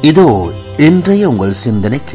இதோ இன்றைய உங்கள் சிந்தனைக்கு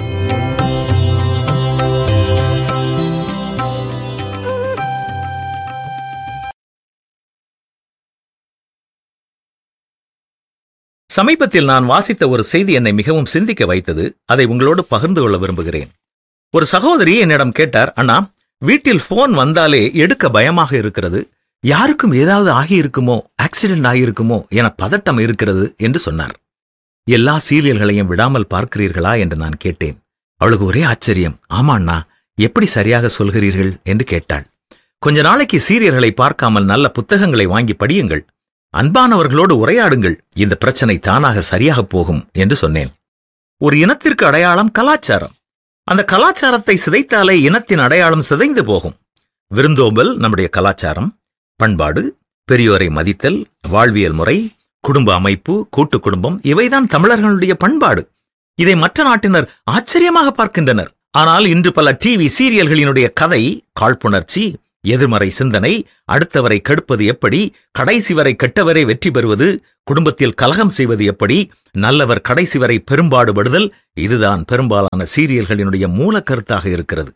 சமீபத்தில் நான் வாசித்த ஒரு செய்தி என்னை மிகவும் சிந்திக்க வைத்தது அதை உங்களோடு பகிர்ந்து கொள்ள விரும்புகிறேன் ஒரு சகோதரி என்னிடம் கேட்டார் அண்ணா வீட்டில் போன் வந்தாலே எடுக்க பயமாக இருக்கிறது யாருக்கும் ஏதாவது ஆகியிருக்குமோ ஆக்சிடென்ட் ஆகியிருக்குமோ என பதட்டம் இருக்கிறது என்று சொன்னார் எல்லா சீரியல்களையும் விடாமல் பார்க்கிறீர்களா என்று நான் கேட்டேன் அவளுக்கு ஒரே ஆச்சரியம் ஆமா அண்ணா எப்படி சரியாக சொல்கிறீர்கள் என்று கேட்டாள் கொஞ்ச நாளைக்கு சீரியல்களை பார்க்காமல் நல்ல புத்தகங்களை வாங்கி படியுங்கள் அன்பானவர்களோடு உரையாடுங்கள் இந்த பிரச்சனை தானாக சரியாக போகும் என்று சொன்னேன் ஒரு இனத்திற்கு அடையாளம் கலாச்சாரம் அந்த கலாச்சாரத்தை சிதைத்தாலே இனத்தின் அடையாளம் சிதைந்து போகும் விருந்தோம்பல் நம்முடைய கலாச்சாரம் பண்பாடு பெரியோரை மதித்தல் வாழ்வியல் முறை குடும்ப அமைப்பு கூட்டு குடும்பம் இவைதான் தமிழர்களுடைய பண்பாடு இதை மற்ற நாட்டினர் ஆச்சரியமாக பார்க்கின்றனர் ஆனால் இன்று பல டிவி சீரியல்களினுடைய கதை காழ்ப்புணர்ச்சி எதிர்மறை சிந்தனை அடுத்தவரை கெடுப்பது எப்படி கடைசி வரை கெட்டவரை வெற்றி பெறுவது குடும்பத்தில் கலகம் செய்வது எப்படி நல்லவர் கடைசி வரை பெரும்பாடுபடுதல் இதுதான் பெரும்பாலான சீரியல்களினுடைய மூல கருத்தாக இருக்கிறது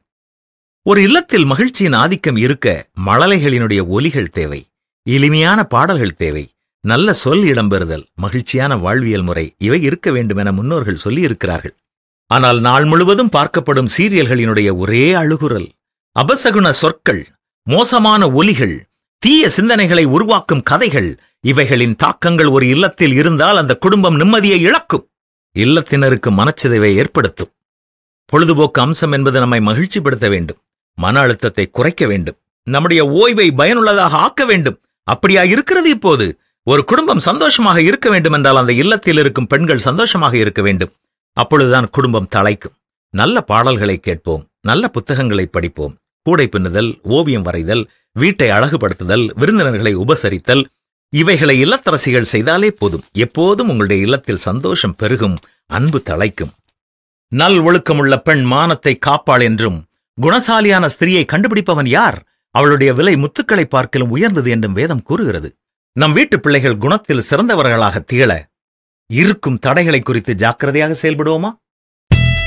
ஒரு இல்லத்தில் மகிழ்ச்சியின் ஆதிக்கம் இருக்க மழலைகளினுடைய ஒலிகள் தேவை இனிமையான பாடல்கள் தேவை நல்ல சொல் இடம்பெறுதல் மகிழ்ச்சியான வாழ்வியல் முறை இவை இருக்க வேண்டும் என முன்னோர்கள் சொல்லியிருக்கிறார்கள் ஆனால் நாள் முழுவதும் பார்க்கப்படும் சீரியல்களினுடைய ஒரே அழுகுரல் அபசகுண சொற்கள் மோசமான ஒலிகள் தீய சிந்தனைகளை உருவாக்கும் கதைகள் இவைகளின் தாக்கங்கள் ஒரு இல்லத்தில் இருந்தால் அந்த குடும்பம் நிம்மதியை இழக்கும் இல்லத்தினருக்கு மனச்சிதைவை ஏற்படுத்தும் பொழுதுபோக்கு அம்சம் என்பது நம்மை மகிழ்ச்சிப்படுத்த வேண்டும் மன அழுத்தத்தை குறைக்க வேண்டும் நம்முடைய ஓய்வை பயனுள்ளதாக ஆக்க வேண்டும் அப்படியா இருக்கிறது இப்போது ஒரு குடும்பம் சந்தோஷமாக இருக்க வேண்டும் என்றால் அந்த இல்லத்தில் இருக்கும் பெண்கள் சந்தோஷமாக இருக்க வேண்டும் அப்பொழுதுதான் குடும்பம் தழைக்கும் நல்ல பாடல்களை கேட்போம் நல்ல புத்தகங்களை படிப்போம் கூடை பின்னுதல் ஓவியம் வரைதல் வீட்டை அழகுபடுத்துதல் விருந்தினர்களை உபசரித்தல் இவைகளை இல்லத்தரசிகள் செய்தாலே போதும் எப்போதும் உங்களுடைய இல்லத்தில் சந்தோஷம் பெருகும் அன்பு தழைக்கும் நல் ஒழுக்கமுள்ள பெண் மானத்தை காப்பாள் என்றும் குணசாலியான ஸ்திரியை கண்டுபிடிப்பவன் யார் அவளுடைய விலை முத்துக்களை பார்க்கலும் உயர்ந்தது என்றும் வேதம் கூறுகிறது நம் வீட்டு பிள்ளைகள் குணத்தில் சிறந்தவர்களாக திகழ இருக்கும் தடைகளை குறித்து ஜாக்கிரதையாக செயல்படுவோமா